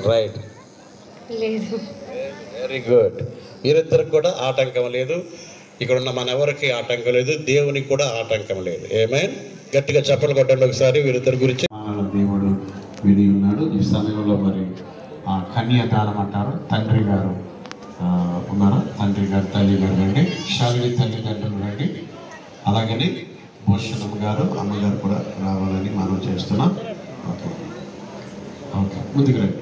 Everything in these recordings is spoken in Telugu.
రైట్ లేదు వెరీ గుడ్ వీరిద్దరికి కూడా ఆటంకం లేదు ఇక్కడ ఉన్న మన ఎవరికి ఆటంకం లేదు దేవునికి కూడా ఆటంకం లేదు ఏమే గట్టిగా చెప్పలు కొట్టండి ఒకసారి వీరిద్దరి గురించి దేవుడు విని ఉన్నాడు ఈ సమయంలో మరి ఆ కన్యాదానం అంటారు తండ్రి గారు ఆ, ఉన్నారా తండ్రి గారు తల్లి గారు రండి శాలిని తల్లిదండ్రులు రండి అలాగని భూషణం గారు అమ్మగారు కూడా రావాలని మనం చేస్తున్నాం ఓకే ఓకే ముందుకు రండి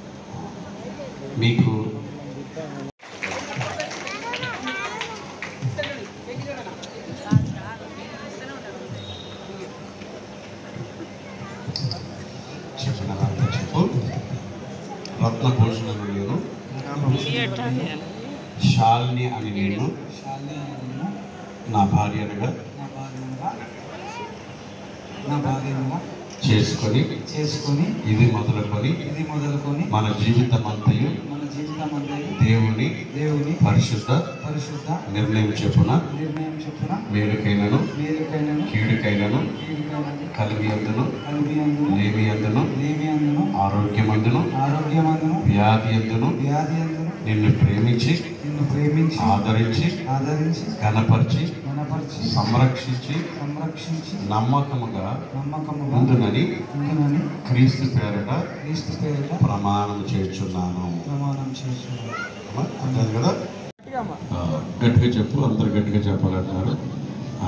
మీకు చెప్పిన వార్త చెప్పు రత్నభూషణను నేను శాలిని అని నేను నా భార్యనుగా నా భార్యగా నా భార్యగా చేసుకొని చేసుకొని ఇది మొదలుకొని ఇది మొదలుకొని మన జీవితం అంతయు మన జీవితం అంతా దేవుని దేవుని పరిశుద్ధ పరిశుద్ధ నిర్ణయం చెప్పున నిర్ణయం చొప్పున మేలుకైనను మేలుకైనను కీడుకైనను కీడుకైనను కలిగి అందును కలిగి అందును లేమి అందును లేమి అందును ఆరోగ్యమందును ఆరోగ్యమందును వ్యాధి అందును వ్యాధి అందును నిన్ను ప్రేమించి నిన్ను ప్రేమించి ఆదరించి ఆదరించి గణపరిచి గణపరిచి సంరక్షించి సంరక్షించి నమ్మకముగా నమ్మకముగా ఉండునని ఉండునని క్రీస్తు పేరట క్రీస్తు పేరిట ప్రమాణం చేస్తున్నాను ప్రమాణం చేస్తున్నాను అమ్మా, అర్థమైంది కదా ఆ, గట్టిగా చెప్పు అందరు గట్టిగా చెప్పాలంటున్నారు ఆ.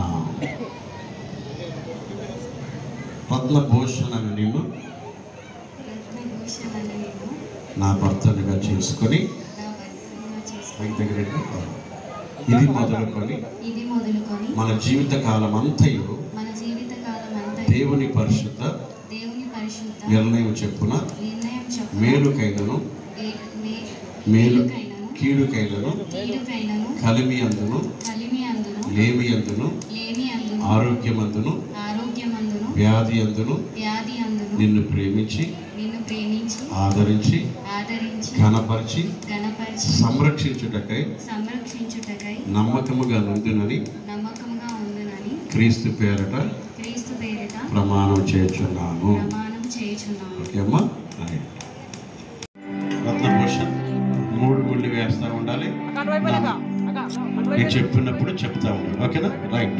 పద్మభూషణ్ అని నేను రత్నభూషణ నేను నా భర్తనుగా చేసుకొని నా భర్తగా చేసుకుని మైక్ దగ్గర పెట్టు. ఇది మొదలుకొని ఇది మొదలుకొని మన జీవిత కాలం అంతయు మన జీవిత కాలం అంతా దేవుని పరిశుద్ధ దేవుని పరిశుద్ధ నిర్ణయం చెప్పున నిర్ణయం చొప్పున మేలుకైనను ఏ- మే- మేలు మేలుకైనను కీడుకైనను కీడుకైనను కలిమి అందును కలిమి అందును లేమి అందును లేమి అందును ఆరోగ్యమందును ఆరోగ్యమందును వ్యాధి అందును వ్యాధి అందును నిన్ను ప్రేమించి నిన్ను ప్రేమించి ఆదరించి ఆదరించి ఘనపరిచి గణపరిచి సంరక్షించుటకై సంరక్షించుటకై నమ్మకముగా నుండునని నమ్మకముగా ఉండునని క్రీస్తు పేరట క్రీస్తు పేరిట ప్రమాణం చేస్తున్నాను ప్రమాణం చేయుచున్నాను ఓకే అమ్మా రైట్. రత్నభూషణ్ మూడు గుళ్ళు వేస్తా ఉండాలి నా- నేను చెప్పినప్పుడు చెప్తా ఉండాలి ఓకేనా రైట్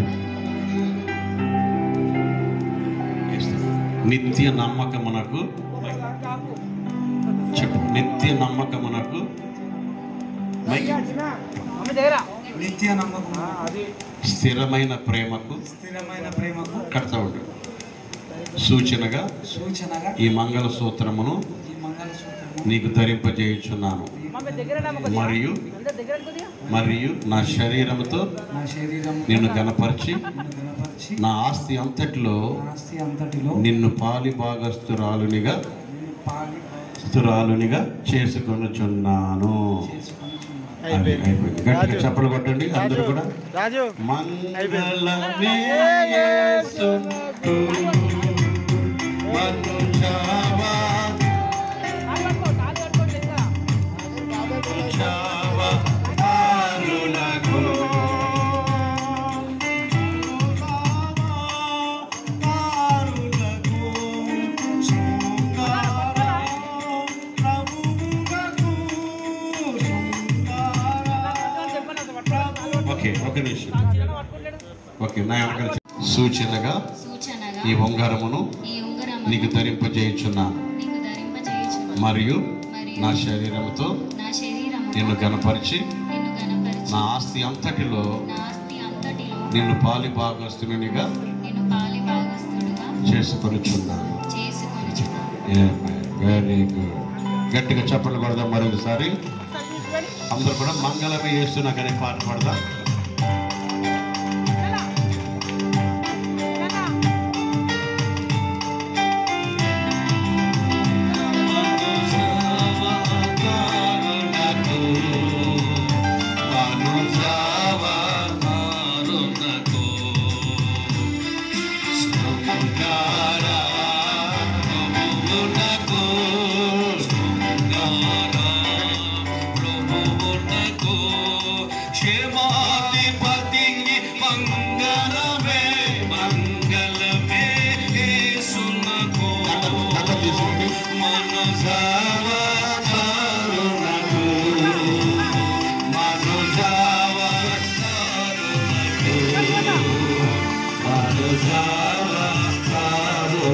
నిత్య నమ్మకమునకు చెప్పు నిత్య నమ్మకమునకు మైక్. నిత్య నమ్మకం స్థిరమైన ప్రేమకు స్థిరమైన ప్రేమకు కడతా ఉండు సూచనగా సూచనగా ఈ మంగళ సూత్రమును ఈ మంగళసూత్రము నీకు ధరింపజేయుచున్నాను మరియు మరియు నా శరీరముతో నా శరీరం నిన్ను గనపరిచి నిన్ను గణపరిచి నా ఆస్తి అంతటిలో నా ఆస్తి అంతటిలో నిన్ను పాలి భాగస్తురాలునిగా నిన్ను పాలి స్తురాలునిగా చేసుకొనుచున్నాను చేసుకొనుచున్నాను. అది అయిపోయింది గట్టిగా చప్పలు కొట్టండి అందరూ కూడా రాజు మంగళమే యేసునకు మనుజావా జావా ఆరులకు ఆరులకు శృంగార ప్రభువునకు శృంగార ఓకే ఒక నిమిషం ఓకే నా వెనకాల చెప్పు. సూచనగా సూచనగా ఈ ఉంగరమును ఈ ఉంగరము నీకు ధరింపజేయుచున్నాను నీకు ధరింపజేయుచున్నాను మరియు మరియు నా శరీరముతో నా శరీరము నిన్ను గనపరిచి నిన్ను గణపరిచి నా ఆస్తి అంతటిలో నా ఆస్తి అంతటిలో నిన్ను పాలి భాగస్తునిగా నిన్ను పాలి భాగస్థుడుగా చేసుకొనుచున్నాను చేసుకొనుచున్నాను వెరీ గుడ్ గట్టిగా చప్పట్లు కొడదాం మరొకసారి అందరూ కూడా మంగళమే చేస్తున్నా కానీ పాట పాడదాం క్షేమాధిపతికి మంగళమే మంగళమే యేసునకు దండం తీసుకోండి. మనసావా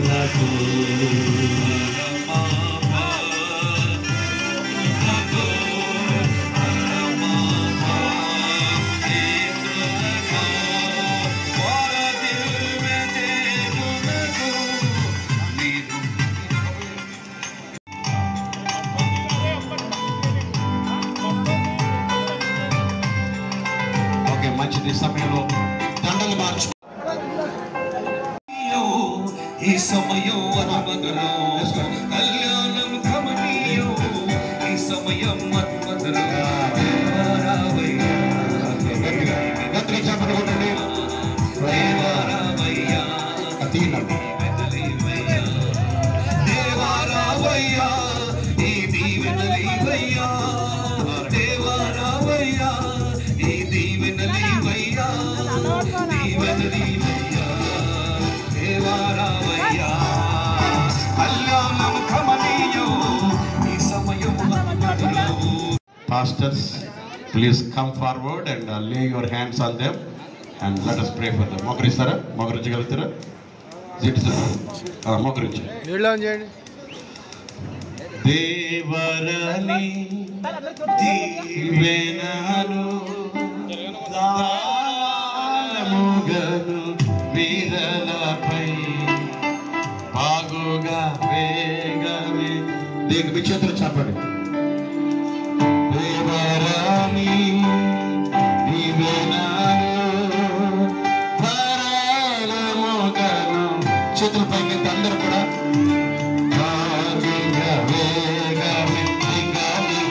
కొరకు ఓకే మంచిది సమయంలో దండలు మార్చు ఈ సమయం అనుమతులు కళ్యాణం కమనీయం ఈ సమయం మధుమతులు దేవారావయ్యా గట్టిగా చెప్పండి కొట్టండి దేవారావయ్యా అతీనం వెదలివయ్యా దేవారావయ్యా ఈ దీవెనలివయ్యా దేవారావయ్యా ఈ దీవెనలివయ్యా దీవెనలివయ్యా దేవారావయ్యా కళ్యాణం కమనీయం ఈ సమయం మధుమతులు Pastors, please come forward and uh, lay your hands on them and let us pray for them. మోకరిస్తారా మోకరించగలుగుతారా సిట్స్ మోకరించి దేవరని దీవెనలు దానముగను వీరలపై బాగుగా వేగమే దేనికి మీ చేతులు చెప్పండి దేవరాని దీవెనలు పరాలముగను చేతుల పైకి అందరూ కూడా బాగుగా వేగమే దిగలు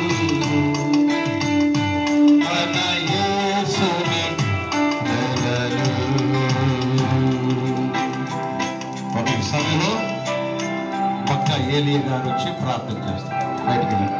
మన యేసుని వెలలు. ఒక సమయంలో పక్క ఏలియ గారు వచ్చి ప్రార్థన చేస్తారు బయటికి వెళ్ళండి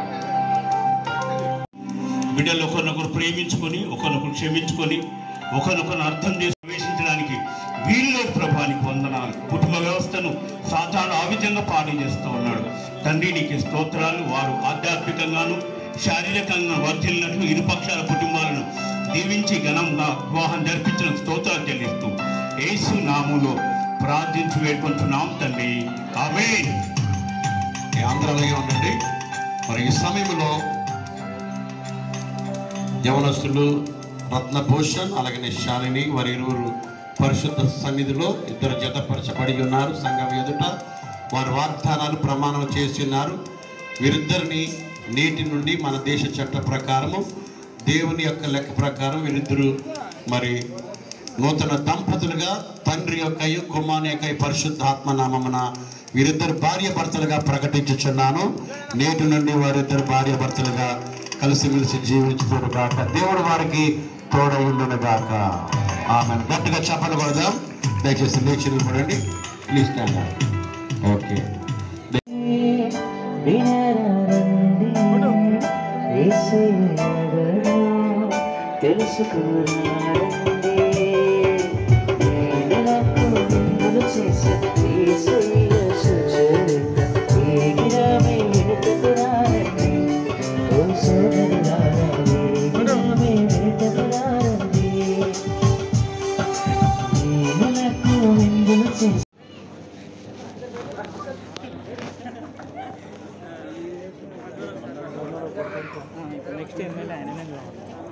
బిడ్డలు ఒకరినొకరు ప్రేమించుకొని ఒకరినొకరు క్షమించుకొని ఒకరినొకరు అర్థం చేసి ప్రవేశించడానికి వీలు లేదు ప్రభానికి వందనాలు కుటుంబ వ్యవస్థను సాతాను ఆ విధంగా పాడు చేస్తూ ఉన్నాడు తండ్రి నీకు స్తోత్రాలు వారు ఆధ్యాత్మికంగాను శారీరకంగా వర్ధిల్లినట్లు ఇరుపక్షాల కుటుంబాలను దీవించి ఘనంగా వివాహం జరిపించిన స్తోత్రాలు చెల్లిస్తూ యేసు నాములో ప్రార్థించి వేడుకుంటున్నాం తండ్రి ఆమేన్ ఈ ఆంధ్రలోనే ఉండండి మరి ఈ సమయంలో యవనస్తులు రత్నభూషణ్ అలాగే శాలిని వారి ఇరువురు పరిశుద్ధ సన్నిధిలో ఇద్దరు జతపరచబడి ఉన్నారు సంఘం ఎదుట వారు వాగ్దానాలు ప్రమాణాలు చేసి ఉన్నారు వీరిద్దరిని నేటి నుండి మన దేశ చట్ట ప్రకారము దేవుని యొక్క లెక్క ప్రకారం వీరిద్దరు మరి నూతన దంపతులుగా తండ్రి యొక్క కుమారుని యొక్క పరిశుద్ధాత్మ నామమున వీరిద్దరు భార్య భర్తలుగా ప్రకటించుచున్నాను నేటి నుండి వారిద్దరు భార్య భర్తలుగా కలిసిమెలిసి జీవించుతారు గాక దేవుడు వారికి తోడయుండును గాక ఆమె గట్టిగా చెప్పలు కొడదాం దయచేసి లేచి నిలబడండి please stand okay next MLA ఆయననే కావాలి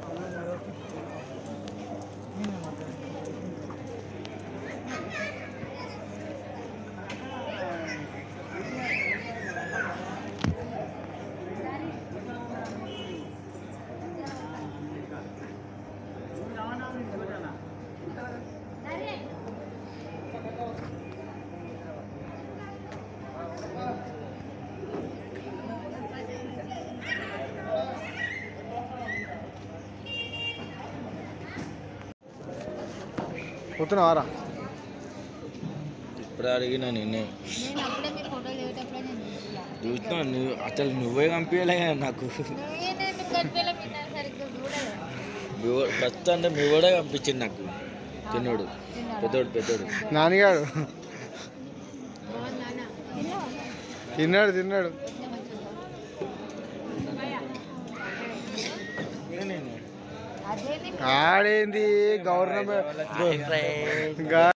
పోతున్నావారా ఇప్పుడు అడిగినా నిన్నే నేను అప్పుడే మీ ఫోటోలు దిగేటప్పుడే నేను చూసినా. చూసినా నువ్వు అసలు నువ్వే పంపించలే కదా నాకు నేనే మీకు కనిపించలే మీరు నన్ను సరిగ్గా చూడలేదు మీ వా- ఫస్ట్ అంటే మీ కూడా పంపించింది నాకు తిన్నోడు పెద్దోడు పెద్దోడు నాన్నగాడు బాగుందా తిన్నాడు తిన్నాడు అదే ఆడేంది గవర్నమెంట్ హాయ్ ఫ్రెండ్ గా